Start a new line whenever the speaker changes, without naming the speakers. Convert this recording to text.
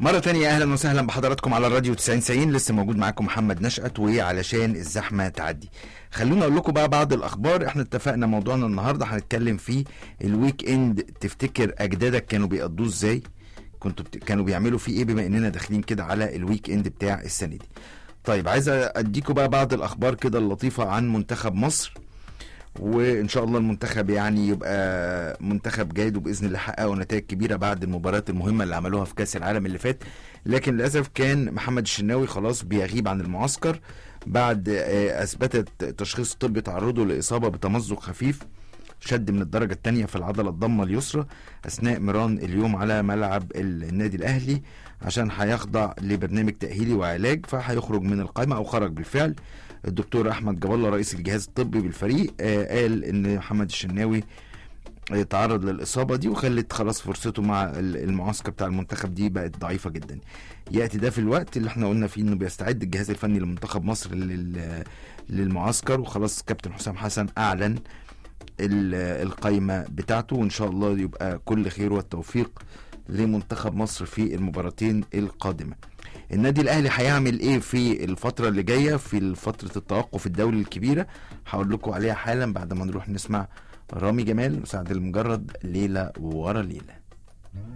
مرة تانية أهلا وسهلا بحضراتكم على الراديو 90 لسه موجود معاكم محمد نشأت وعلشان الزحمة تعدي خلونا أقول لكم بقى بعض الأخبار احنا اتفقنا موضوعنا النهاردة هنتكلم فيه الويك إند تفتكر أجدادك كانوا بيقضوه إزاي كنتوا بت... كانوا بيعملوا فيه إيه بما إننا داخلين كده على الويك إند بتاع السنة دي طيب عايز أديكم بقى بعض الأخبار كده اللطيفة عن منتخب مصر وان شاء الله المنتخب يعني يبقى منتخب جيد وباذن الله حققوا نتائج كبيره بعد المباريات المهمه اللي عملوها في كاس العالم اللي فات لكن للاسف كان محمد الشناوي خلاص بيغيب عن المعسكر بعد اثبتت تشخيص طبي تعرضه لاصابه بتمزق خفيف شد من الدرجة الثانية في العضلة الضمة اليسرى أثناء مران اليوم على ملعب النادي الأهلي عشان هيخضع لبرنامج تأهيلي وعلاج فهيخرج من القائمة أو خرج بالفعل الدكتور أحمد جاب الله رئيس الجهاز الطبي بالفريق آه قال إن محمد الشناوي تعرض للإصابة دي وخلت خلاص فرصته مع المعسكر بتاع المنتخب دي بقت ضعيفة جدا يأتي ده في الوقت اللي احنا قلنا فيه انه بيستعد الجهاز الفني لمنتخب مصر للمعسكر وخلاص كابتن حسام حسن أعلن القايمة بتاعته وإن شاء الله يبقى كل خير والتوفيق لمنتخب مصر في المباراتين القادمة النادي الأهلي هيعمل إيه في الفترة اللي جاية في فترة التوقف الدولي الكبيرة هقول لكم عليها حالا بعد ما نروح نسمع رامي جمال مساعد المجرد ليلة ورا ليلة